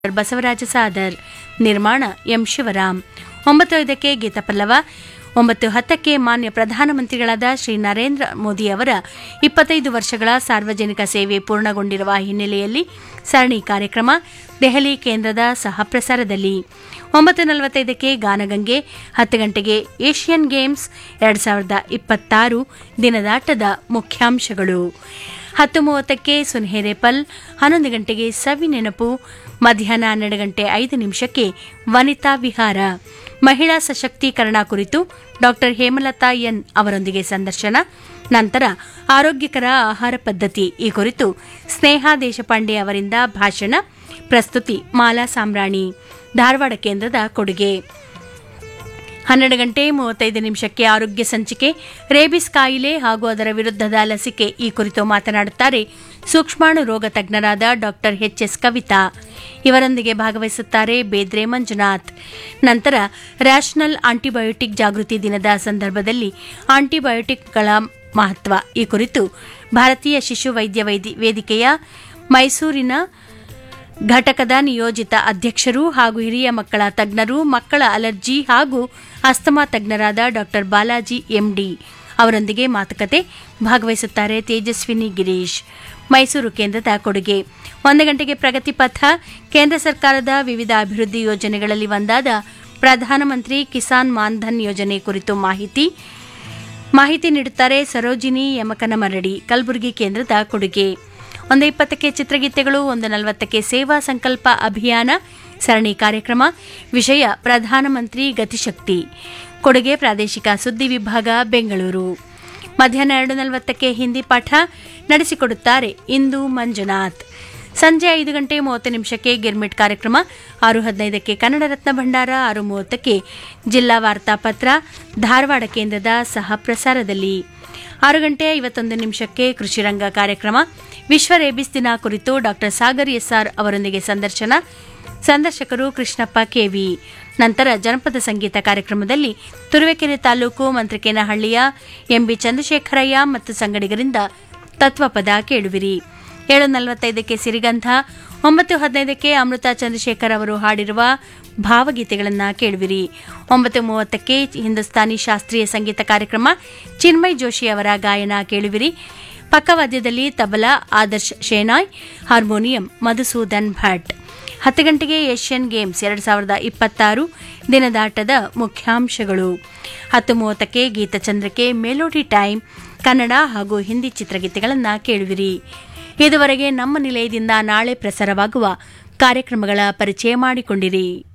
ಬಸವರಾಜ ಸಾದರ್ ನಿರ್ಮಾಣ ಎಂ ಶಿವರಾಮ್ ಒಂಬತ್ತು ಐದಕ್ಕೆ ಗೀತಪಲ್ಲವ ಒಂಬತ್ತು ಹತ್ತಕ್ಕೆ ಮಾನ್ಯ ಪ್ರಧಾನಮಂತ್ರಿಗಳಾದ ಶ್ರೀ ನರೇಂದ್ರ ಮೋದಿ ಅವರ ಇಪ್ಪತ್ತೈದು ವರ್ಷಗಳ ಸಾರ್ವಜನಿಕ ಸೇವೆ ಪೂರ್ಣಗೊಂಡಿರುವ ಹಿನ್ನೆಲೆಯಲ್ಲಿ ಸರಣಿ ಕಾರ್ಯಕ್ರಮ ದೆಹಲಿ ಕೇಂದ್ರದ ಸಹ ಪ್ರಸಾರದಲ್ಲಿ ಒಂಬತ್ತು ನಲವತ್ತೈದಕ್ಕೆ ಗಾನಗಂಗೆ ಹತ್ತು ಗಂಟೆಗೆ ಏಷ್ಯನ್ ಗೇಮ್ಸ್ ಎರಡು ಸಾವಿರದ ಇಪ್ಪತ್ತಾರು ದಿನದಾಟದ ಮುಖ್ಯಾಂಶಗಳು ಹತ್ತು ಮೂವತ್ತಕ್ಕೆ ಸುನ್ಹೇರೇಪಲ್ ಹನ್ನೊಂದು ಗಂಟೆಗೆ ಸವಿ ನೆನಪು ಮಧ್ಯಾಹ್ನ ಹನ್ನೆರಡು ಗಂಟೆ ಐದು ನಿಮಿಷಕ್ಕೆ ವನಿತಾ ವಿಹಾರ ಮಹಿಳಾ ಸಶಕ್ತೀಕರಣ ಕುರಿತು ಡಾಕ್ಟರ್ ಹೇಮಲತಾ ಎನ್ ಅವರೊಂದಿಗೆ ಸಂದರ್ಶನ ನಂತರ ಆರೋಗ್ಯಕರ ಆಹಾರ ಪದ್ಧತಿ ಈ ಕುರಿತು ಸ್ನೇಹ ದೇಶಪಾಂಡೆ ಅವರಿಂದ ಭಾಷಣ ಪ್ರಸ್ತುತಿ ಮಾಲಾ ಸಾಮ್ರಾಣಿ ಧಾರವಾಡ ಕೇಂದ್ರದ ಕೊಡುಗೆ ಹನ್ನೆರಡು ಗಂಟೆ ಮೂವತ್ತೈದು ನಿಮಿಷಕ್ಕೆ ಆರೋಗ್ಯ ಸಂಚಿಕೆ ರೇಬಿಸ್ ಕಾಯಿಲೆ ಹಾಗೂ ಅದರ ವಿರುದ್ಧದ ಲಸಿಕೆ ಈ ಕುರಿತು ಮಾತನಾಡುತ್ತಾರೆ ಸೂಕ್ಷ್ಮಾಣು ರೋಗ ತಜ್ಞರಾದ ಡಾಕ್ಟರ್ ಎಚ್ ಎಸ್ ಕವಿತಾ ಇವರೊಂದಿಗೆ ಭಾಗವಹಿಸುತ್ತಾರೆ ಬೇದ್ರೆ ಮಂಜುನಾಥ್ ನಂತರ ರ್ಯಾಷನಲ್ ಆಂಟಿಬಯೋಟಿಕ್ ಜಾಗೃತಿ ದಿನದ ಸಂದರ್ಭದಲ್ಲಿ ಆಂಟಿಬಯೋಟಿಕ್ಗಳ ಮಹತ್ವ ಈ ಕುರಿತು ಭಾರತೀಯ ಶಿಶು ವೈದ್ಯ ವೈದಿ- ವೇದಿಕೆಯ ಮೈಸೂರಿನ ಘಟಕದ ನಿಯೋಜಿತ ಅಧ್ಯಕ್ಷರು ಹಾಗೂ ಹಿರಿಯ ಮಕ್ಕಳ ತಜ್ಞರು ಮಕ್ಕಳ ಅಲರ್ಜಿ ಹಾಗೂ ಅಸ್ತಮಾ ತಜ್ಞರಾದ ಡಾಕ್ಟರ್ ಬಾಲಾಜಿ ಎಂಡಿ ಅವರೊಂದಿಗೆ ಮಾತುಕತೆ ಭಾಗವಹಿಸುತ್ತಾರೆ ತೇಜಸ್ವಿನಿ ಗಿರೀಶ್ ಮೈಸೂರು ಕೇಂದ್ರದ ಕೊಡುಗೆ ಒಂದು ಗಂಟೆಗೆ ಪ್ರಗತಿ ಪಥ ಕೇಂದ್ರ ಸರ್ಕಾರದ ವಿವಿಧ ಅಭಿವೃದ್ಧಿ ಯೋಜನೆಗಳಲ್ಲಿ ಒಂದಾದ ಪ್ರಧಾನಮಂತ್ರಿ ಕಿಸಾನ್ ಮಾನ್ಧನ್ ಯೋಜನೆ ಕುರಿತು ಮಾಹಿತಿ ಮಾಹಿತಿ ನೀಡುತ್ತಾರೆ ಸರೋಜಿನಿ ಯಮಕನಮರಡಿ ಕಲಬುರಗಿ ಕೇಂದ್ರದ ಕೊಡುಗೆ ಒಂದು ಇಪ್ಪತ್ತಕ್ಕೆ ಚಿತ್ರಗೀತೆಗಳು ಒಂದು ನಲವತ್ತಕ್ಕೆ ಸೇವಾ ಸಂಕಲ್ಪ ಅಭಿಯಾನ ಸರಣಿ ಕಾರ್ಯಕ್ರಮ ವಿಷಯ ಪ್ರಧಾನಮಂತ್ರಿ ಗತಿಶಕ್ತಿ ಕೊಡುಗೆ ಪ್ರಾದೇಶಿಕ ಸುದ್ದಿ ವಿಭಾಗ ಬೆಂಗಳೂರು ಮಧ್ಯಾಹ್ನ ಎರಡು ನಲವತ್ತಕ್ಕೆ ಹಿಂದಿ ಪಾಠ ನಡೆಸಿಕೊಡುತ್ತಾರೆ ಇಂದು ಮಂಜುನಾಥ್ ಸಂಜೆ ಐದು ಗಂಟೆ ಮೂವತ್ತು ನಿಮಿಷಕ್ಕೆ ಗಿರ್ಮಿಟ್ ಕಾರ್ಯಕ್ರಮ ಆರು ಹದಿನೈದಕ್ಕೆ ಕನ್ನಡ ರತ್ನ ಭಂಡಾರ ಆರು ಮೂವತ್ತಕ್ಕೆ ಜಿಲ್ಲಾ ವಾರ್ತಾಪತ್ರ ಧಾರವಾಡ ಕೇಂದ್ರದ ಸಹ ಪ್ರಸಾರದಲ್ಲಿ ಆರು ಗಂಟೆ ಐವತ್ತೊಂದು ನಿಮಿಷಕ್ಕೆ ಕೃಷಿರಂಗ ಕಾರ್ಯಕ್ರಮ ವಿಶ್ವ ರೇಬಿಸ್ ದಿನ ಕುರಿತು ಡಾಕ್ಟರ್ ಸಾಗರ್ ಎಸ್ಆರ್ ಅವರೊಂದಿಗೆ ಸಂದರ್ಶನ ಸಂದರ್ಶಕರು ಕೃಷ್ಣಪ್ಪ ಕೆವಿ ನಂತರ ಜನಪದ ಸಂಗೀತ ಕಾರ್ಯಕ್ರಮದಲ್ಲಿ ತುರುವೇಕೆರೆ ತಾಲೂಕು ಮಂತ್ರಿಕೇನಹಳ್ಳಿಯ ಎಂಬಿ ಚಂದ್ರಶೇಖರಯ್ಯ ಮತ್ತು ಸಂಗಡಿಗರಿಂದ ತತ್ವಪದ ಕೇಳುವಿರಿ ಏಳು ನಲವತ್ತೈದಕ್ಕೆ ಸಿರಿಗಂಧ ಒಂಬತ್ತು ಹದಿನೈದಕ್ಕೆ ಅಮೃತ ಚಂದ್ರಶೇಖರ್ ಅವರು ಹಾಡಿರುವ ಭಾವಗೀತೆಗಳನ್ನು ಕೇಳುವಿರಿ ಒಂಬತ್ತು ಮೂವತ್ತಕ್ಕೆ ಹಿಂದೂಸ್ತಾನಿ ಶಾಸ್ತ್ರೀಯ ಸಂಗೀತ ಕಾರ್ಯಕ್ರಮ ಚಿನ್ಮಯ್ ಜೋಶಿ ಅವರ ಗಾಯನ ಕೇಳುವಿರಿ ಪಕ್ಕವಾದ್ಯದಲ್ಲಿ ತಬಲಾ ಆದರ್ಶ್ ಶೇನಾಯ್ ಹಾರ್ಮೋನಿಯಂ ಮಧುಸೂದನ್ ಭಟ್ ಹತ್ತು ಗಂಟೆಗೆ ಏಷ್ಯನ್ ಗೇಮ್ಸ್ ಎರಡು ಸಾವಿರದ ಇಪ್ಪತ್ತಾರು ದಿನದಾಟದ ಮುಖ್ಯಾಂಶಗಳು ಹತ್ತು ಮೂವತ್ತಕ್ಕೆ ಗೀತಚಂದ್ರಕ್ಕೆ ಮೆಲೋಡಿ ಟೈಮ್ ಕನ್ನಡ ಹಾಗೂ ಹಿಂದಿ ಚಿತ್ರಗೀತೆಗಳನ್ನು ಕೇಳುವಿರಿ ಇದುವರೆಗೆ ನಮ್ಮ ನಿಲಯದಿಂದ ನಾಳೆ ಪ್ರಸಾರವಾಗುವ ಕಾರ್ಯಕ್ರಮಗಳ ಪರಿಚಯ ಮಾಡಿಕೊಂಡಿರಿ